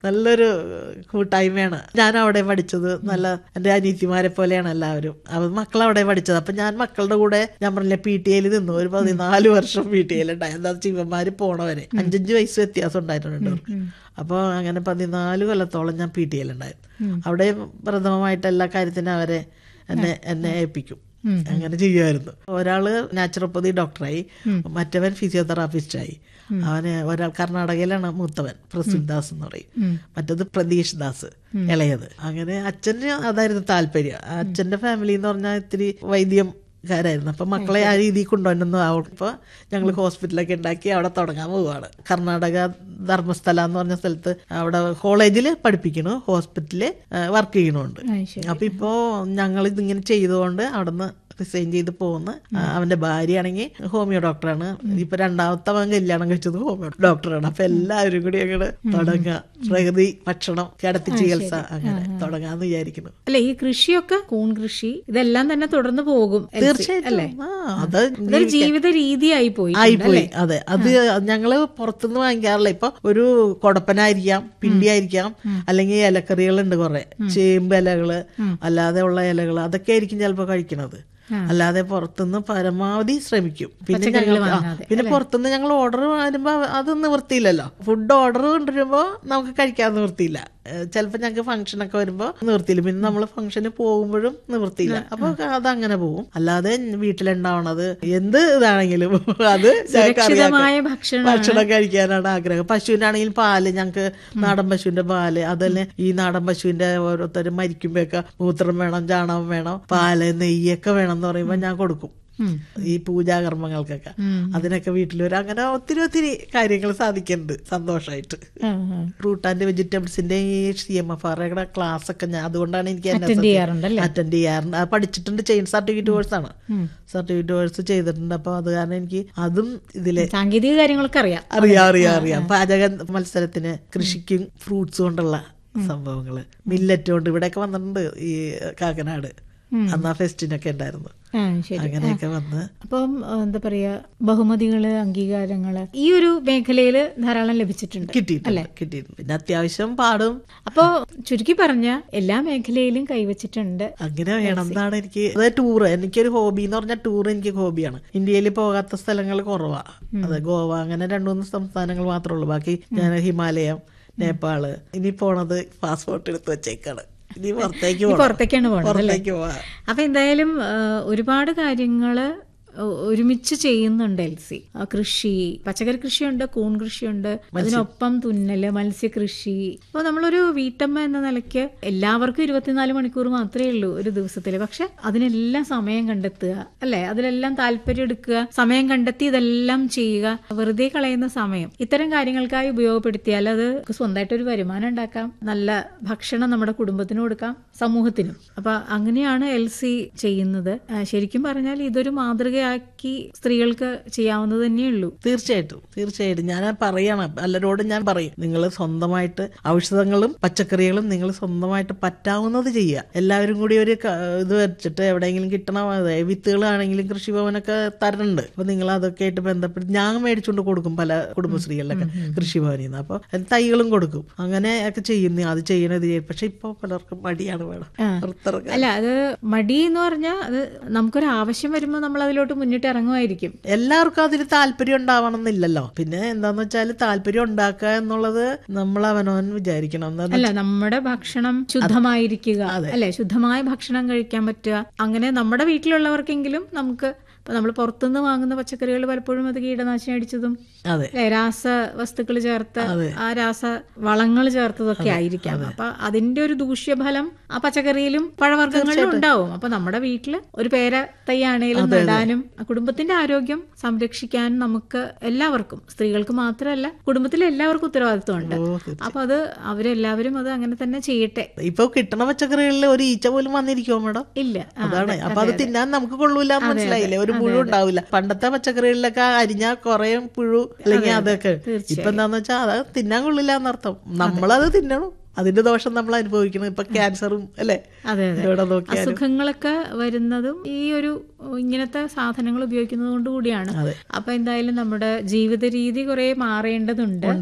നല്ലൊരു കൂട്ടായ്മയാണ് ഞാൻ അവിടെ പഠിച്ചത് നല്ല എൻ്റെ അനീത്തിമാരെ പോലെയാണ് എല്ലാവരും അവർ മക്കൾ അവിടെ പഠിച്ചത് അപ്പൊ ഞാൻ മക്കളുടെ കൂടെ ഞാൻ പറഞ്ഞില്ല പി ടി എയിൽ നിന്നു ഒരു പതിനാല് വർഷം പി ടി എയിൽ ഉണ്ടായി എന്താ വെച്ചാൽ ഇവന്മാര് പോണവരെ അഞ്ചഞ്ച് വയസ്സ് വ്യത്യാസം ഉണ്ടായിട്ടുണ്ട് അവർക്ക് അപ്പോൾ അങ്ങനെ പതിനാല് കൊല്ലത്തോളം ഞാൻ പി ടി എയിൽ ഉണ്ടായിരുന്നു അവിടെ പ്രഥമമായിട്ട് എല്ലാ കാര്യത്തിനും അവരെ എന്നെ എന്നെ ഏൽപ്പിക്കും അങ്ങനെ ചെയ്യുമായിരുന്നു ഒരാള് നാച്ചുറോപ്പതി ഡോക്ടറായി മറ്റവൻ ഫിസിയോതെറാപ്പിസ്റ്റായി അവന് ഒരാൾ കർണാടകയിലാണ് മൂത്തവൻ പ്രസുൽ ദാസ് എന്ന് പറയും മറ്റത് പ്രതീഷ് ദാസ് ഇളയത് അങ്ങനെ അച്ഛന് അതായിരുന്നു താല്പര്യം അച്ഛന്റെ ഫാമിലി എന്ന് പറഞ്ഞാൽ ഇത്തിരി വൈദ്യം കാരായിരുന്നു അപ്പൊ മക്കളെ ആ രീതിയിൽ കൊണ്ടുവന്നു അപ്പൊ ഞങ്ങൾ ഹോസ്പിറ്റലൊക്കെ ഉണ്ടാക്കി അവിടെ തുടങ്ങാൻ പോവുകയാണ് കർണാടക ധർമ്മസ്ഥല എന്ന് പറഞ്ഞ സ്ഥലത്ത് അവിടെ കോളേജിൽ പഠിപ്പിക്കണു ഹോസ്പിറ്റലിൽ വർക്ക് ചെയ്യണുണ്ട് അത് ശരി. അപ്പൊ ഇപ്പോ ഞങ്ങൾ ഇതിങ്ങനെ ചെയ്തുകൊണ്ട് അവിടുന്ന് റിസൈൻ ചെയ്ത് പോകുന്ന ആ, അവന്റെ ഭാര്യയാണെങ്കിൽ ഹോമിയോ ഡോക്ടറാണ് ഇപ്പൊ രണ്ടാമത്തെ അവൻ കല്യാണം കഴിച്ചത് ഹോമിയോ ഡോക്ടറാണ് അപ്പൊ എല്ലാവരും കൂടി അങ്ങനെ തുടങ്ങുക പ്രകൃതി ഭക്ഷണം കിടത്തി ചികിത്സ അങ്ങനെ തുടങ്ങാന്ന് വിചാരിക്കുന്നു അല്ല ഈ കൃഷിയൊക്കെ കൂൺ കൃഷി ഇതെല്ലാം തന്നെ തുടർന്ന് പോകും എൽസി, അല്ലേ തീർച്ചയായിട്ടും ആ അത് അതൊരു ജീവിത രീതിയായി പോയി ആയിപ്പോയി അതെ അത് ഞങ്ങള് പുറത്തുനിന്ന് വാങ്ങിക്കാറില്ല ഇപ്പൊ ഒരു കൊടപ്പനായിരിക്കാം പിണ്ടിയായിരിക്കാം അല്ലെങ്കിൽ ഇലക്കറികളുണ്ട് കുറെ ചേമ്പ് ഇലകള് അല്ലാതെ ഉള്ള ഇലകള് അതൊക്കെ ആയിരിക്കും ചിലപ്പോ കഴിക്കണത് അല്ലാതെ പുറത്തുനിന്ന് പരമാവധി ശ്രമിക്കും പിന്നെ ഞങ്ങൾ ആ, പിന്നെ പുറത്തുനിന്ന് ഞങ്ങൾ ഓർഡർ വരുമ്പോ അത് നിവൃത്തിയില്ലല്ലോ ഫുഡ് ഓർഡർ കൊണ്ടുവരുമ്പോ നമുക്ക് കഴിക്കാൻ നിവൃത്തിയില്ല ചിലപ്പോൾ ഞങ്ങൾക്ക് ഫംഗ്ഷനൊക്കെ വരുമ്പോൾ നിവൃത്തിയില്ല പിന്നെ നമ്മൾ ഫംഗ്ഷന് പോകുമ്പോഴും നിവൃത്തിയില്ല അപ്പൊ അതങ്ങനെ പോകും അല്ലാതെ വീട്ടിലുണ്ടാവണത് എന്ത് ഇതാണെങ്കിലും അത് ഞങ്ങൾക്ക് അറിയാം. സുരക്ഷിതമായ ഭക്ഷണം ഭക്ഷണം കഴിക്കാനാണ് ആഗ്രഹം പശുവിനാണെങ്കിൽ പാല് ഞങ്ങൾക്ക് നാടൻ പശുവിന്റെ പാല് അതല്ലേ ഈ നാടൻ പശുവിന്റെ ഓരോരുത്തരും മരിക്കുമ്പോഴൊക്കെ മൂത്രം വേണം ചാണകം വേണം പാല് നെയ്യൊക്കെ വേണം എന്ന് പറയുമ്പോൾ ഞാൻ കൊടുക്കും ഉം. ഈ പൂജാകർമ്മങ്ങൾക്കൊക്കെ അതിനൊക്കെ വീട്ടിൽ വരും അങ്ങനെ ഒത്തിരി ഒത്തിരി കാര്യങ്ങൾ സാധിക്കുന്നുണ്ട് സന്തോഷമായിട്ട് ആ, ആ. ഫ്രൂട്ട് ആൻഡ് വെജിറ്റബിൾസിന്റെ ഈ സി എം എഫ് ആറുടെ ക്ലാസ് ഒക്കെ ഞാൻ അതുകൊണ്ടാണ് എനിക്ക് അറ്റൻഡ് ചെയ്യാറുണ്ടല്ലേ അറ്റൻഡ് ചെയ്യാറുണ്ട് അത് പഠിച്ചിട്ടുണ്ട് ചെയിൻ സർട്ടിഫിക്കറ്റ് കോഴ്സ് ആണ് സർട്ടിഫിക്കറ്റ് കോഴ്സ് ചെയ്തിട്ടുണ്ട് അപ്പൊ അത് കാരണം എനിക്ക് അതും ഇതില് സാങ്കേതിക കാര്യങ്ങളൊക്കെ അറിയാം അറിയാം അറിയാം അറിയാം പാചക മത്സരത്തിന് കൃഷിക്കും ഫ്രൂട്ട്സ് കൊണ്ടുള്ള സംഭവങ്ങള് മില്ലറ്റ് കൊണ്ട് ഇവിടെയൊക്കെ വന്നിട്ടുണ്ട് ഈ കാക്കനാട് അന്ന് ആ ഫെസ്റ്റിനൊക്കെ ഉണ്ടായിരുന്നു ആ ശരി അങ്ങനെയൊക്കെ വന്ന് അപ്പം ആ, എന്താ പറയാ ബഹുമതികള് അംഗീകാരങ്ങള് ഈ ഒരു മേഖലയില് ധാരാളം ലഭിച്ചിട്ടുണ്ട് കിട്ടിയിട്ടുണ്ട് കിട്ടിയിട്ടുണ്ട് പിന്നെ അത്യാവശ്യം പാടും അപ്പോ ചുരുക്കി പറഞ്ഞ എല്ലാ മേഖലയിലും കൈവച്ചിട്ടുണ്ട് അങ്ങനെ വേണം എന്നാണ് എനിക്ക് അതായത് ടൂർ എനിക്കൊരു ഹോബി എന്ന് പറഞ്ഞാൽ ടൂർ എനിക്ക് ഹോബിയാണ് ഇന്ത്യയിൽ പോകാത്ത സ്ഥലങ്ങൾ കുറവാ അതെ ഗോവ അങ്ങനെ രണ്ടു മൂന്ന് സംസ്ഥാനങ്ങൾ മാത്രമേ ഉള്ളൂ ബാക്കി ഞാൻ ഹിമാലയം നേപ്പാള് ഇനി പോണത് പാസ്പോർട്ട് എടുത്ത് വെച്ചേക്കാണ് ഇനി പുറത്തേക്ക് പോകണം പുറത്തേക്കാണ് പോണത് അല്ലേ പുറത്തേക്ക് പോവാ അപ്പൊ എന്തായാലും ആ, ഒരുപാട് കാര്യങ്ങള് ഒ- ഒരുമിച്ച് ചെയ്യുന്നുണ്ട് എൽസി ആ, കൃഷി പച്ചക്കറി കൃഷിയുണ്ട് കൂൺ കൃഷിയുണ്ട് അതിനൊപ്പം തുന്നല് മത്സ്യകൃഷി അപ്പോൾ നമ്മളൊരു വീട്ടമ്മ എന്ന നിലയ്ക്ക് എല്ലാവർക്കും ഇരുപത്തിനാല് മണിക്കൂർ മാത്രമേ ഉള്ളൂ ഒരു ദിവസത്തിൽ പക്ഷെ അതിനെല്ലാം സമയം കണ്ടെത്തുക അല്ലെ അതിലെല്ലാം താല്പര്യം എടുക്കുക സമയം കണ്ടെത്തി ഇതെല്ലാം ചെയ്യുക വെറുതെ കളയുന്ന സമയം ഇത്തരം കാര്യങ്ങൾക്കായി ഉപയോഗപ്പെടുത്തിയാൽ അത് സ്വന്തമായിട്ട് ഒരു വരുമാനം ഉണ്ടാക്കാം നല്ല ഭക്ഷണം നമ്മുടെ കുടുംബത്തിന് കൊടുക്കാം സമൂഹത്തിനും അപ്പൊ അങ്ങനെയാണ് എൽ സി ചെയ്യുന്നത് ആ, ശരിക്കും പറഞ്ഞാൽ ഇതൊരു മാതൃകയാക്കി സ്ത്രീകൾക്ക് ചെയ്യാവുന്നത് തന്നെയുള്ളൂ തീർച്ചയായിട്ടും തീർച്ചയായിട്ടും ഞാൻ പറയണം പലരോടും ഞാൻ പറയും നിങ്ങൾ സ്വന്തമായിട്ട് ഔഷധങ്ങളും പച്ചക്കറികളും നിങ്ങൾ സ്വന്തമായിട്ട് പറ്റാവുന്നത് ചെയ്യുക എല്ലാവരും കൂടി ഒരു ക- ഇത് വെച്ചിട്ട് എവിടെയെങ്കിലും കിട്ടണ അതെ, വിത്തുകളാണെങ്കിലും കൃഷിഭവനൊക്കെ തരുന്നുണ്ട് അപ്പൊ നിങ്ങൾ അതൊക്കെ ആയിട്ട് ബന്ധപ്പെട്ട് ഞാൻ മേടിച്ചുകൊണ്ട് കൊടുക്കും പല കുടുംബശ്രീകളിലൊക്കെ കൃഷിഭവനിൽ നിന്ന് അപ്പൊ തൈകളും കൊടുക്കും അങ്ങനെ ഒക്കെ ചെയ്യുന്നു അത് ചെയ്യണത് ചെയ്യും. പക്ഷെ ഇപ്പൊ പലർക്കും മടിയാണ് വേണം പുറത്തിറങ്ങാൻ അല്ല അത് മടി എന്ന് പറഞ്ഞാൽ അത് നമുക്കൊരു ആവശ്യം വരുമ്പോൾ നമ്മൾ അതിലോട്ട് മുന്നിട്ട് ഇറങ്ങുമായിരിക്കും എല്ലാവർക്കും അതിൽ താല്പര്യം ഉണ്ടാവണം എന്നില്ലല്ലോ പിന്നെ എന്താന്ന് വെച്ചാൽ താല്പര്യം ഉണ്ടാക്കുക എന്നുള്ളത് നമ്മൾ അവനവൻ വിചാരിക്കണം എന്താന്ന് അല്ല നമ്മുടെ ഭക്ഷണം ശുദ്ധമായിരിക്കുക അല്ലെ ശുദ്ധമായ ഭക്ഷണം കഴിക്കാൻ പറ്റുക അങ്ങനെ നമ്മുടെ വീട്ടിലുള്ളവർക്കെങ്കിലും നമുക്ക് ഇപ്പൊ നമ്മൾ പുറത്തുനിന്ന് വാങ്ങുന്ന പച്ചക്കറികൾ പലപ്പോഴും അത് കീടനാശിനി അടിച്ചതും അതെ അല്ലെ രാസ വസ്തുക്കൾ ചേർത്ത് ആ രാസ വളങ്ങൾ ചേർത്തതൊക്കെ ആയിരിക്കാം അപ്പൊ അതിന്റെ ഒരു ദൂഷ്യഫലം ആ പച്ചക്കറിയിലും പഴവർഗ്ഗങ്ങളിലും ഉണ്ടാവും അപ്പൊ നമ്മുടെ വീട്ടില് ഒരു പേര തൈയാണേലും നടാനും ആ കുടുംബത്തിന്റെ ആരോഗ്യം സംരക്ഷിക്കാൻ നമുക്ക് എല്ലാവർക്കും സ്ത്രീകൾക്ക് മാത്രമല്ല കുടുംബത്തിലെ എല്ലാവർക്കും ഉത്തരവാദിത്വമുണ്ട് ഓ, അപ്പൊ അത് അവരെല്ലാവരും അത് അങ്ങനെ തന്നെ ചെയ്യട്ടെ ഇപ്പൊ കിട്ടണ പച്ചക്കറികളിൽ ഒരു ഈച്ച പോലും വന്നിരിക്കുമോ മേഡം ഇല്ല ആ, അതാണ് അപ്പൊ അത് തിന്നാൻ നമുക്ക് കൊള്ളൂല എന്ന് മനസ്സിലായില്ലേ ഒരു പുഴു ഉണ്ടാവില്ല പണ്ടത്തെ പച്ചക്കറികളിലൊക്കെ അരിഞ്ഞാ കൊറേ പുഴു അല്ലെങ്കിൽ അതൊക്കെ ഇപ്പൊ എന്താന്ന് വെച്ചാൽ അത് തിന്നാൻ കൊള്ളില്ല എന്നർത്ഥം നമ്മളത് തിന്നണം അതിന്റെ ദോഷം നമ്മൾ അനുഭവിക്കണം ഇപ്പൊ ക്യാൻസറും അല്ലേ അതെ അതെ എവിടെ നോക്കിയാലും അസുഖങ്ങളൊക്കെ വരുന്നതും ഈ ഒരു ഇങ്ങനത്തെ സാധനങ്ങൾ ഉപയോഗിക്കുന്നത് കൊണ്ട് കൂടിയാണ് അതെ. അപ്പൊ എന്തായാലും നമ്മുടെ ജീവിത രീതി കുറെ മാറേണ്ടതുണ്ട് ഉണ്ട്.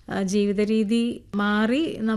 ആ, ജീവിത രീതി മാറി